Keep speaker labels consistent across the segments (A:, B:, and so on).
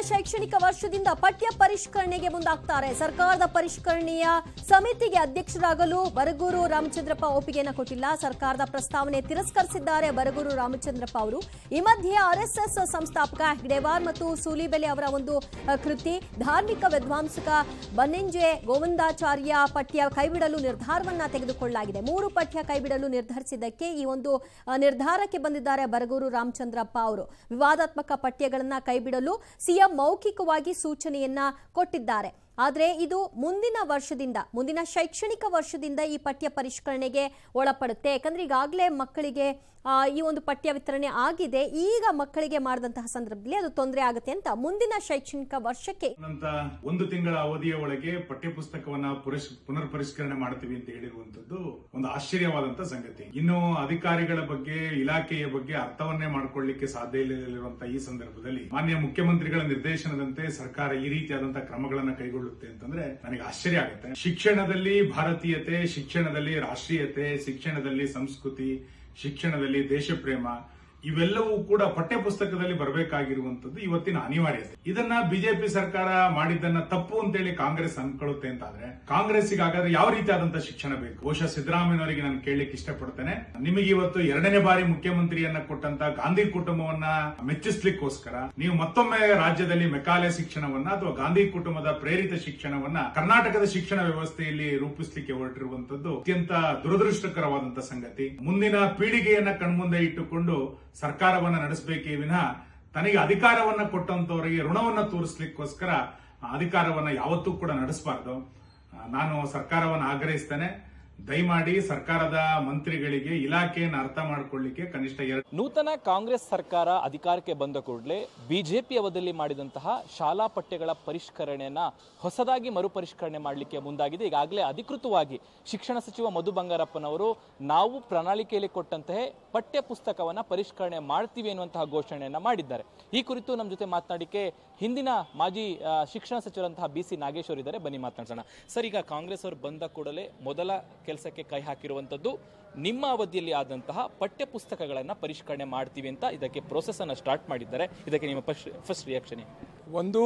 A: ಶೈಕ್ಷಣಿಕ ವರ್ಷದಿಂದ ಪಠ್ಯ ಪರಿಷ್ಕರಣೆಗೆ ಮುಂದಾಗ್ತಾರೆ ಸರ್ಕಾರದ ಪರಿಷ್ಕರಣೆಯ ಸಮಿತಿಗೆ ಅಧ್ಯಕ್ಷರಾಗಲು ಬರಗೂರು ರಾಮಚಂದ್ರಪ್ಪ ಒಪ್ಪಿಗೆಯನ್ನು ಕೊಟ್ಟಿಲ್ಲ ಸರ್ಕಾರದ ಪ್ರಸ್ತಾವನೆ ತಿರಸ್ಕರಿಸಿದ್ದಾರೆ ಬರಗೂರು ರಾಮಚಂದ್ರಪ್ಪ ಅವರು ಈ ಮಧ್ಯೆ ಆರ್ಎಸ್ಎಸ್ ಸಂಸ್ಥಾಪಕ ಹೆಗ್ಡೆವಾರ್ ಮತ್ತು ಸೂಲಿಬೆಲೆ ಅವರ ಒಂದು ಅಹ್, ಕೃತಿ ಧಾರ್ಮಿಕ ವಿದ್ವಾಂಸಕ ಬನ್ನೆಂಜೆ ಗೋವಿಂದಾಚಾರ್ಯ ಪಠ್ಯ ಕೈಬಿಡಲು ನಿರ್ಧಾರವನ್ನ ತೆಗೆದುಕೊಳ್ಳಲಾಗಿದೆ ಮೂರು ಪಠ್ಯ ಕೈಬಿಡಲು ನಿರ್ಧರಿಸಿದ್ದಕ್ಕೆ ಈ ಒಂದು ಅಹ್, ನಿರ್ಧಾರಕ್ಕೆ ಬಂದಿದ್ದಾರೆ ಬರಗೂರು ರಾಮಚಂದ್ರಪ್ಪ ಅವರು ವಿವಾದಾತ್ಮಕ ಪಠ್ಯಗಳನ್ನ ಕೈಬಿಡಲು ಸಿಎಂ ಮೌಖಿಕವಾಗಿ ಸೂಚನೆಯನ್ನ ಕೊಟ್ಟಿದ್ದಾರೆ ಆದರೆ ಇದು ಮುಂದಿನ ವರ್ಷದಿಂದ ಮುಂದಿನ ಶೈಕ್ಷಣಿಕ ವರ್ಷದಿಂದ ಈ ಪಠ್ಯ ಪರಿಷ್ಕರಣೆಗೆ ಒಳಪಡುತ್ತೆ ಯಾಕಂದ್ರೆ ಈಗಾಗಲೇ ಮಕ್ಕಳಿಗೆ ಆ, ಈ ಒಂದು ಪಠ್ಯ ವಿತರಣೆ ಆಗಿದೆ ಈಗ ಮಕ್ಕಳಿಗೆ ಮಾಡಿದಂತಹ ಸಂದರ್ಭದಲ್ಲಿ ಅದು ತೊಂದರೆ ಆಗುತ್ತೆ ಅಂತ ಮುಂದಿನ ಶೈಕ್ಷಣಿಕ ವರ್ಷಕ್ಕೆ
B: ಅಂತ ಒಂದು ತಿಂಗಳ ಅವಧಿಯ ಒಳಗೆ ಪಠ್ಯ ಪುಸ್ತಕವನ್ನ ಪುರಸ್- ಪುನರ್ ಪರಿಷ್ಕರಣೆ ಮಾಡ್ತೀವಿ ಅಂತ ಹೇಳಿರುವಂತದ್ದು ಒಂದು ಆಶ್ಚರ್ಯವಾದಂತ ಸಂಗತಿ ಇನ್ನು ಅಧಿಕಾರಿಗಳ ಬಗ್ಗೆ ಇಲಾಖೆಯ ಬಗ್ಗೆ ಅರ್ಥವನ್ನೇ ಮಾಡ್ಕೊಳ್ಳಿಕ್ಕೆ ಸಾಧ್ಯ ಇಲ್ಲದಿರುವಂತಹ ಈ ಸಂದರ್ಭದಲ್ಲಿ ಮಾನ್ಯ ಮುಖ್ಯಮಂತ್ರಿಗಳ ನಿರ್ದೇಶನದಂತೆ ಸರ್ಕಾರ ಈ ರೀತಿಯಾದಂತಹ ಕ್ರಮಗಳನ್ನ ಕೈಗೊಳ್ಳುತ್ತೆ ಅಂತಂದ್ರೆ ನನಗೆ ಆಶ್ಚರ್ಯ ಆಗುತ್ತೆ ಶಿಕ್ಷಣದಲ್ಲಿ ಭಾರತೀಯತೆ ಶಿಕ್ಷಣದಲ್ಲಿ ರಾಷ್ಟ್ರೀಯತೆ ಶಿಕ್ಷಣದಲ್ಲಿ ಸಂಸ್ಕೃತಿ ಶಿಕ್ಷಣದಲ್ಲಿ ದೇಶಪ್ರೇಮ ಇವೆಲ್ಲವೂ ಕೂಡ ಪಠ್ಯ ಪುಸ್ತಕದಲ್ಲಿ ಬರಬೇಕಾಗಿರುವಂತದ್ದು ಇವತ್ತಿನ ಅನಿವಾರ್ಯತೆ ಇದನ್ನ ಬಿಜೆಪಿ ಸರ್ಕಾರ ಮಾಡಿದ್ದನ್ನ ತಪ್ಪು ಅಂತೇಳಿ ಕಾಂಗ್ರೆಸ್ ಅನ್ಕೊಳ್ಳುತ್ತೆ ಅಂತಾದ್ರೆ ಕಾಂಗ್ರೆಸ್ಸಿಗೆ ಹಾಗಾದ್ರೆ ಯಾವ ರೀತಿಯಾದಂತಹ ಶಿಕ್ಷಣ ಬೇಕು ಬಹುಶಃ ಸಿದ್ದರಾಮಯ್ಯನವರಿಗೆ ನಾನು ಕೇಳಲಿಕ್ಕೆ ಇಷ್ಟಪಡ್ತೇನೆ ನಿಮಗೆ ಇವತ್ತು ಎರಡನೇ ಬಾರಿ ಮುಖ್ಯಮಂತ್ರಿಯನ್ನ ಕೊಟ್ಟಂತ ಗಾಂಧಿ ಕುಟುಂಬವನ್ನ ಮೆಚ್ಚಿಸ್ಲಿಕ್ಕೋಸ್ಕರ ನೀವು ಮತ್ತೊಮ್ಮೆ ರಾಜ್ಯದಲ್ಲಿ ಮೆಕಾಲೆ ಶಿಕ್ಷಣವನ್ನ ಅಥವಾ ಗಾಂಧಿ ಕುಟುಂಬದ ಪ್ರೇರಿತ ಶಿಕ್ಷಣವನ್ನ ಕರ್ನಾಟಕದ ಶಿಕ್ಷಣ ವ್ಯವಸ್ಥೆಯಲ್ಲಿ ರೂಪಿಸಲಿಕ್ಕೆ ಹೊರಟಿರುವಂತದ್ದು ಅತ್ಯಂತ ದುರದೃಷ್ಟಕರವಾದಂತಹ ಸಂಗತಿ ಮುಂದಿನ ಪೀಳಿಗೆಯನ್ನ ಕಣ್ಮುಂದೆ ಇಟ್ಟುಕೊಂಡು ಸರ್ಕಾರವನ್ನ ನಡೆಸಬೇಕೇ ವಿನಃ ತನಗೆ ಅಧಿಕಾರವನ್ನ ಕೊಟ್ಟಂತವರಿಗೆ ಋಣವನ್ನ ತೋರಿಸ್ಲಿಕ್ಕೋಸ್ಕರ ಆ ಅಧಿಕಾರವನ್ನ ಯಾವತ್ತೂ ಕೂಡ ನಡೆಸಬಾರ್ದು ನಾನು ಸರ್ಕಾರವನ್ನು ಆಗ್ರಹಿಸ್ತೇನೆ ದಯಮಾಡಿ ಸರ್ಕಾರದ ಮಂತ್ರಿಗಳಿಗೆ ಇಲಾಖೆಯನ್ನು ಅರ್ಥ ಮಾಡ್ಕೊಳ್ಳಿಕ್ಕೆ ಕನಿಷ್ಠ ಎರಡು
C: ನೂತನ ಕಾಂಗ್ರೆಸ್ ಸರ್ಕಾರ ಅಧಿಕಾರಕ್ಕೆ ಬಂದ ಕೂಡಲೇ ಬಿಜೆಪಿ ಅವಧಿಯಲ್ಲಿ ಮಾಡಿದಂತಹ ಶಾಲಾ ಪಠ್ಯಗಳ ಪರಿಷ್ಕರಣೆಯನ್ನ ಹೊಸದಾಗಿ ಮರುಪರಿಷ್ಕರಣೆ ಮಾಡಲಿಕ್ಕೆ ಮುಂದಾಗಿದೆ ಈಗಾಗಲೇ ಅಧಿಕೃತವಾಗಿ ಶಿಕ್ಷಣ ಸಚಿವ ಮಧು ಬಂಗಾರಪ್ಪನವರು ನಾವು ಪ್ರಣಾಳಿಕೆಯಲ್ಲಿ ಕೊಟ್ಟಂತಹ ಪಠ್ಯ ಪುಸ್ತಕವನ್ನ ಪರಿಷ್ಕರಣೆ ಮಾಡ್ತೀವಿ ಎನ್ನುವಂತಹ ಘೋಷಣೆಯನ್ನ ಮಾಡಿದ್ದಾರೆ ಈ ಕುರಿತು ನಮ್ಮ ಜೊತೆ ಮಾತನಾಡಿಕೆ ಹಿಂದಿನ ಮಾಜಿ ಆ, ಶಿಕ್ಷಣ ಸಚಿವರಂತಹ ಬಿ ಸಿ ನಾಗೇಶ್ವರ್ ಇದ್ದಾರೆ ಬನ್ನಿ ಮಾತನಾಡ್ಸೋಣ ಸರ್ ಈಗ ಕಾಂಗ್ರೆಸ್ ಅವರು ಬಂದ ಕೂಡಲೇ ಮೊದಲ ಕೆಲಸಕ್ಕೆ ಕೈ ಹಾಕಿರುವಂತದ್ದು ನಿಮ್ಮ ಅವಧಿಯಲ್ಲಿ ಆದಂತಹ ಪಠ್ಯ ಪುಸ್ತಕಗಳನ್ನ ಪರಿಷ್ಕರಣೆ ಮಾಡ್ತೀವಿ ಅಂತ ಇದಕ್ಕೆ ಪ್ರೋಸೆಸ್ ಅನ್ನ ಸ್ಟಾರ್ಟ್ ಮಾಡಿದ್ದಾರೆ ಇದಕ್ಕೆ ನಿಮ್ಮ ಫಸ್ಟ್ ರಿಯಾಕ್ಷನ್
D: ಒಂದು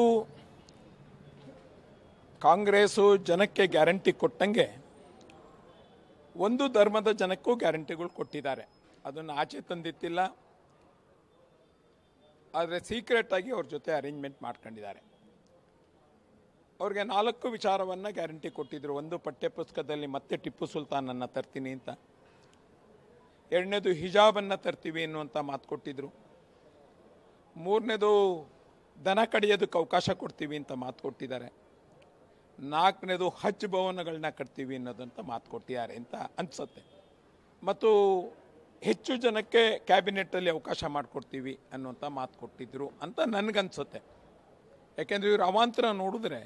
D: ಕಾಂಗ್ರೆಸ್ಸು ಜನಕ್ಕೆ ಗ್ಯಾರಂಟಿ ಕೊಟ್ಟಂಗೆ ಒಂದು ಧರ್ಮದ ಜನಕ್ಕೂ ಗ್ಯಾರಂಟಿಗಳು ಕೊಟ್ಟಿದ್ದಾರೆ ಅದನ್ನು ಆಚೆ ತಂದಿತ್ತಿಲ್ಲ ಆದರೆ ಸೀಕ್ರೆಟ್ ಆಗಿ ಅವ್ರ ಜೊತೆ ಅರೇಂಜ್ಮೆಂಟ್ ಮಾಡ್ಕೊಂಡಿದ್ದಾರೆ ಅವ್ರಿಗೆ ನಾಲ್ಕು ವಿಚಾರವನ್ನು ಗ್ಯಾರಂಟಿ ಕೊಟ್ಟಿದ್ರು ಒಂದು ಪಠ್ಯ ಪುಸ್ತಕದಲ್ಲಿ ಮತ್ತೆ ಟಿಪ್ಪು ಸುಲ್ತಾನನ್ನು ತರ್ತೀನಿ ಅಂತ ಎರಡನೇದು ಹಿಜಾಬನ್ನು ತರ್ತೀವಿ ಅನ್ನುವಂಥ ಮಾತು ಕೊಟ್ಟಿದ್ರು ಮೂರನೇದು ದನ ಕಡಿಯೋದಕ್ಕೆ ಅವಕಾಶ ಕೊಡ್ತೀವಿ ಅಂತ ಮಾತು ಕೊಟ್ಟಿದ್ದಾರೆ ನಾಲ್ಕನೇದು ಹಜ್ ಭವನಗಳನ್ನ ಕಟ್ತೀವಿ ಅನ್ನೋದಂತ ಮಾತು ಕೊಟ್ಟಿದ್ದಾರೆ ಅಂತ ಅನ್ಸುತ್ತೆ ಮತ್ತು ಹೆಚ್ಚು ಜನಕ್ಕೆ ಕ್ಯಾಬಿನೆಟ್ಟಲ್ಲಿ ಅವಕಾಶ ಮಾಡಿಕೊಡ್ತೀವಿ ಅನ್ನುವಂಥ ಮಾತು ಕೊಟ್ಟಿದ್ರು ಅಂತ ನನಗನ್ಸುತ್ತೆ ಯಾಕೆಂದರೆ ಇವರು ಅವಾಂತರ ನೋಡಿದ್ರೆ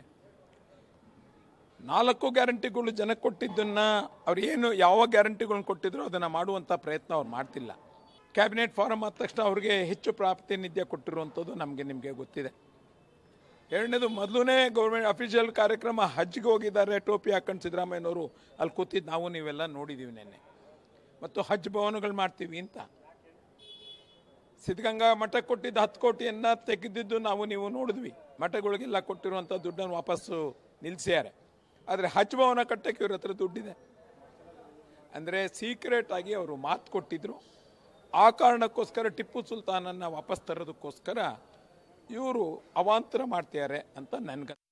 D: ನಾಲ್ಕು ಗ್ಯಾರಂಟಿಗಳು ಜನಕ್ಕೆ ಕೊಟ್ಟಿದ್ದನ್ನ ಅವ್ರು ಏನು ಯಾವ ಗ್ಯಾರಂಟಿಗಳನ್ನ ಕೊಟ್ಟಿದ್ರು ಅದನ್ನು ಮಾಡುವಂಥ ಪ್ರಯತ್ನ ಅವ್ರು ಮಾಡ್ತಿಲ್ಲ ಕ್ಯಾಬಿನೆಟ್ ಫಾರಮ್ ಆದ ತಕ್ಷಣ ಅವ್ರಿಗೆ ಹೆಚ್ಚು ಪ್ರಾತಿನಿಧ್ಯ ಕೊಟ್ಟಿರುವಂಥದ್ದು ನಮಗೆ ನಿಮಗೆ ಗೊತ್ತಿದೆ ಎರಡನೇದು ಮೊದಲನೇ ಗೌರ್ಮೆಂಟ್ ಅಫಿಷಿಯಲ್ ಕಾರ್ಯಕ್ರಮ ಹಜ್ಗೆ ಹೋಗಿದ್ದಾರೆ ಟೋಪಿ ಹಾಕೊಂಡು ಸಿದ್ದರಾಮಯ್ಯನವರು ಅಲ್ಲಿ ಕೂತಿದ್ದು ನಾವು ನೀವೆಲ್ಲ ನೋಡಿದ್ದೀವಿ ನೆನ್ನೆ ಮತ್ತು ಹಜ್ ಭವನಗಳು ಮಾಡ್ತೀವಿ ಅಂತ ಸಿದ್ಧಗಂಗಾ ಮಠ ಕೊಟ್ಟಿದ್ದ ಹತ್ತು ಕೋಟಿಯನ್ನ ತೆಗೆದಿದ್ದು ನಾವು ನೀವು ನೋಡಿದ್ವಿ ಮಠಗಳಿಗೆಲ್ಲ ಕೊಟ್ಟಿರುವಂಥ ದುಡ್ಡನ್ನು ವಾಪಸ್ಸು ನಿಲ್ಲಿಸ್ಯಾರೆ ಆದರೆ ಹಜ್ ಭವನ ಕಟ್ಟಕ್ಕೆ ಇವ್ರ ಹತ್ರ ದುಡ್ಡಿದೆ ಅಂದರೆ ಸೀಕ್ರೆಟ್ ಆಗಿ ಅವರು ಮಾತು ಕೊಟ್ಟಿದ್ರು ಆ ಕಾರಣಕ್ಕೋಸ್ಕರ ಟಿಪ್ಪು ಸುಲ್ತಾನನ್ನ ವಾಪಸ್ ತರೋದಕ್ಕೋಸ್ಕರ ಇವರು ಅವಾಂತರ ಮಾಡ್ತಿದ್ದಾರೆ ಅಂತ ನನ್ಗೆ